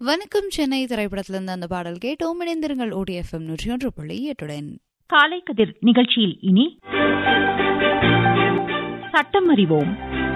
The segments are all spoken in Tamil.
வணக்கம் சென்னை திரைப்படத்திலிருந்து அந்த பாடல் கேட்டோம் இணைந்திருங்கள் ஓடிஎஃப்எம் நூற்றி ஒன்று புள்ளி எட்டுடன் காலை கதிர் நிகழ்ச்சியில் இனி சட்டம் அறிவோம்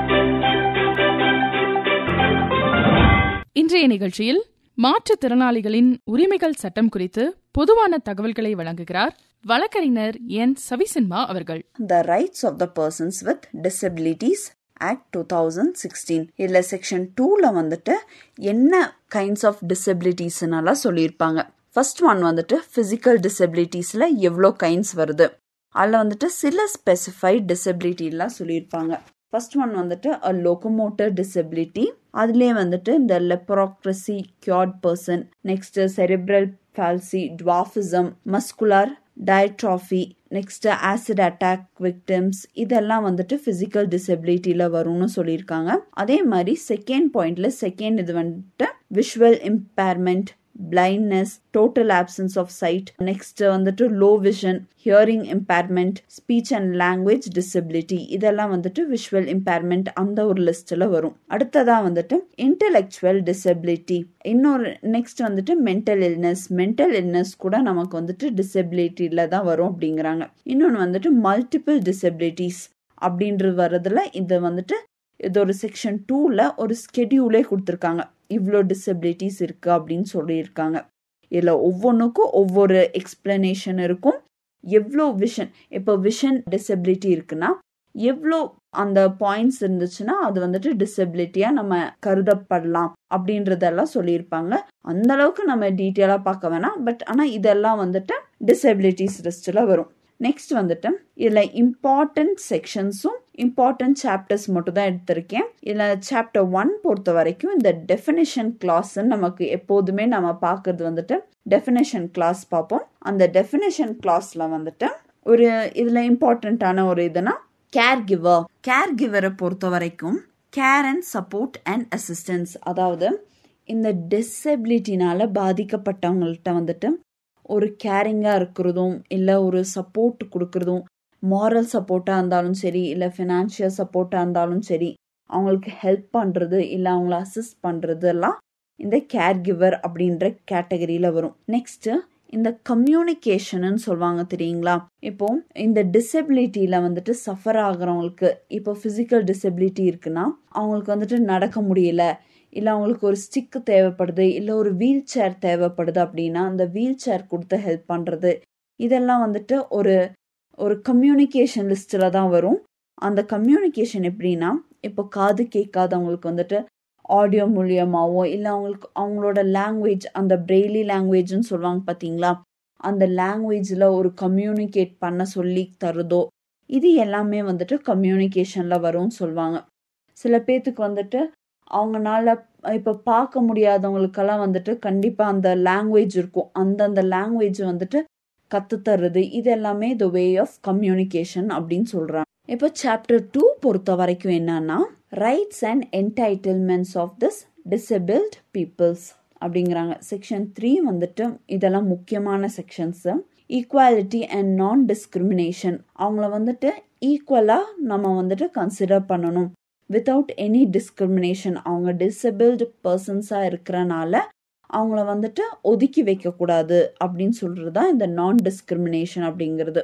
இன்றைய நிகழ்ச்சியில் மாற்றுத்திறனாளிகளின் உரிமைகள் சட்டம் குறித்து பொதுவான தகவல்களை வழங்குகிறார் வழக்கறிஞர் என் சவிசின்மா அவர்கள் The Rights of the Persons with Disabilities act two thousand sixteen இதில் செக்ஷன் டூவில் வந்துட்டு என்ன கைண்ட்ஸ் ஆஃப் டிசபிலிட்டிஸ்னாலாம் சொல்லியிருப்பாங்க ஃபர்ஸ்ட் ஒன் வந்துட்டு ஃபிசிக்கல் டிசபிலிட்டிஸில் எவ்வளோ கைண்ட்ஸ் வருது அதில் வந்துட்டு சில ஸ்பெசிஃபைட் டிசபிலிட்டிலாம் சொல்லியிருப்பாங்க ஃபர்ஸ்ட் ஒன் வந்துட்டு அ லோகோமோட்டர் டிசபிலிட்டி அதுலேயே வந்துட்டு இந்த leprosy cured person next cerebral palsy dwarfism muscular dystrophy next acid attack victims இதெல்லாம் வந்துட்டு பிசிக்கல் டிசபிலிட்டியில வரும்னு சொல்லியிருக்காங்க அதே மாதிரி செகண்ட் பாயிண்ட்ல செகண்ட் இது வந்துட்டு visual impairment blindness total absence of sight next வந்துட்டு low vision hearing impairment speech and language disability இதெல்லாம் வந்துட்டு விஷுவல் இம்பேர்மெண்ட் அந்த ஒரு லிஸ்ட்ல வரும் அடுத்ததா வந்துட்டு இன்டெலெக்சுவல் டிசபிலிட்டி இன்னொரு நெக்ஸ்ட் வந்துட்டு மென்டல் இல்னஸ் மென்டல் இல்னஸ் கூட நமக்கு வந்துட்டு டிசபிலிட்டியில தான் வரும் அப்படிங்கிறாங்க இன்னொன்று வந்துட்டு மல்டிபிள் டிசபிலிட்டிஸ் அப்படின்றது வர்றதுல இது வந்துட்டு இது ஒரு செக்ஷன் டூல ஒரு ஸ்கெடியூலே கொடுத்துருக்காங்க இவ்வளோ டிசபிலிட்டிஸ் இருக்கு அப்படின்னு சொல்லியிருக்காங்க இதில் ஒவ்வொன்றுக்கும் ஒவ்வொரு எக்ஸ்பிளனேஷன் இருக்கும் எவ்வளோ விஷன் இப்போ விஷன் டிசபிலிட்டி இருக்குன்னா எவ்வளோ அந்த பாயிண்ட்ஸ் இருந்துச்சுன்னா அது வந்துட்டு டிசபிலிட்டியா நம்ம கருதப்படலாம் அப்படின்றதெல்லாம் சொல்லியிருப்பாங்க அந்த அளவுக்கு நம்ம டீட்டெயிலாக பார்க்க வேணாம் பட் ஆனால் இதெல்லாம் வந்துட்டு டிசபிலிட்டிஸ் லிஸ்ட்ல வரும் நெக்ஸ்ட் வந்துட்டு இதுல இம்பார்ட்டன்ட் செக்ஷன்ஸும் இம்பார்ட்டன்ட் சாப்டர்ஸ் மட்டும் தான் எடுத்திருக்கேன் இதுல சாப்டர் ஒன் பொறுத்த வரைக்கும் இந்த டெஃபினேஷன் கிளாஸ் நமக்கு எப்போதுமே நம்ம பார்க்கறது வந்துட்டு டெஃபினேஷன் கிளாஸ் பார்ப்போம் அந்த டெஃபினேஷன் கிளாஸ்ல வந்துட்டு ஒரு இதுல இம்பார்ட்டன்டான ஒரு இதுனா கேர் கிவர் கேர் கிவரை பொறுத்த வரைக்கும் care and support and assistance அதாவது இந்த டிசபிலிட்டினால பாதிக்கப்பட்டவங்கள்ட்ட வந்துட்டு ஒரு கேரிங்காக இருக்கிறதும் இல்லை ஒரு சப்போர்ட் கொடுக்கறதும் மாரல் சப்போர்ட்டாக இருந்தாலும் சரி இல்லை ஃபினான்ஷியல் சப்போர்ட்டாக இருந்தாலும் சரி அவங்களுக்கு ஹெல்ப் பண்ணுறது இல்லை அவங்கள அசிஸ்ட் பண்ணுறது எல்லாம் இந்த கேர் கிவர் அப்படின்ற கேட்டகரியில் வரும் நெக்ஸ்ட் இந்த கம்யூனிகேஷன் சொல்லுவாங்க தெரியுங்களா இப்போ இந்த டிசபிலிட்டியில வந்துட்டு சஃபர் ஆகுறவங்களுக்கு இப்போ பிசிக்கல் டிசபிலிட்டி இருக்குன்னா அவங்களுக்கு வந்துட்டு நடக்க முடியல இல்லை அவங்களுக்கு ஒரு ஸ்டிக்கு தேவைப்படுது இல்லை ஒரு வீல் சேர் தேவைப்படுது அப்படின்னா அந்த வீல் சேர் கொடுத்து ஹெல்ப் பண்ணுறது இதெல்லாம் வந்துட்டு ஒரு ஒரு கம்யூனிகேஷன் லிஸ்ட்டில் தான் வரும் அந்த கம்யூனிகேஷன் எப்படின்னா இப்போ காது கேட்காதவங்களுக்கு வந்துட்டு ஆடியோ மூலியமாவோ இல்லை அவங்களுக்கு அவங்களோட லாங்குவேஜ் அந்த பிரெய்லி லாங்குவேஜ்னு சொல்லுவாங்க பார்த்தீங்களா அந்த லாங்குவேஜில் ஒரு கம்யூனிகேட் பண்ண சொல்லி தருதோ இது எல்லாமே வந்துட்டு கம்யூனிகேஷனில் வரும்னு சொல்லுவாங்க சில பேர்த்துக்கு வந்துட்டு அவங்கனால இப்போ பார்க்க முடியாதவங்களுக்கெல்லாம் வந்துட்டு கண்டிப்பாக அந்த லாங்குவேஜ் இருக்கும் அந்தந்த லாங்குவேஜ் வந்துட்டு கற்றுத்தர்றது இது எல்லாமே த வே ஆஃப் கம்யூனிகேஷன் அப்படின்னு சொல்கிறாங்க இப்போ சாப்டர் டூ பொறுத்த வரைக்கும் என்னன்னா rights and entitlements of this disabled peoples அப்படிங்கிறாங்க செக்ஷன் த்ரீ வந்துட்டு இதெல்லாம் முக்கியமான செக்ஷன்ஸு ஈக்குவாலிட்டி அண்ட் நான் டிஸ்கிரிமினேஷன் அவங்கள வந்துட்டு ஈக்குவலாக நம்ம வந்துட்டு கன்சிடர் பண்ணணும் வித்தவுட் எனி டிஸ்கிரிமினேஷன் அவங்க டிசபிள்டு பர்சன்ஸாக இருக்கிறனால அவங்கள வந்துட்டு ஒதுக்கி வைக்கக்கூடாது அப்படின்னு சொல்றது தான் இந்த நான் டிஸ்கிரிமினேஷன் அப்படிங்கிறது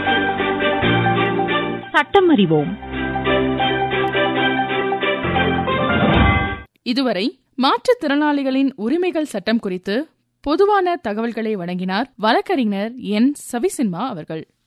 சட்டம் அறிவோம் இதுவரை மாற்றுத்திறனாளிகளின் உரிமைகள் சட்டம் குறித்து பொதுவான தகவல்களை வழங்கினார் வழக்கறிஞர் என் சவிசின்மா அவர்கள்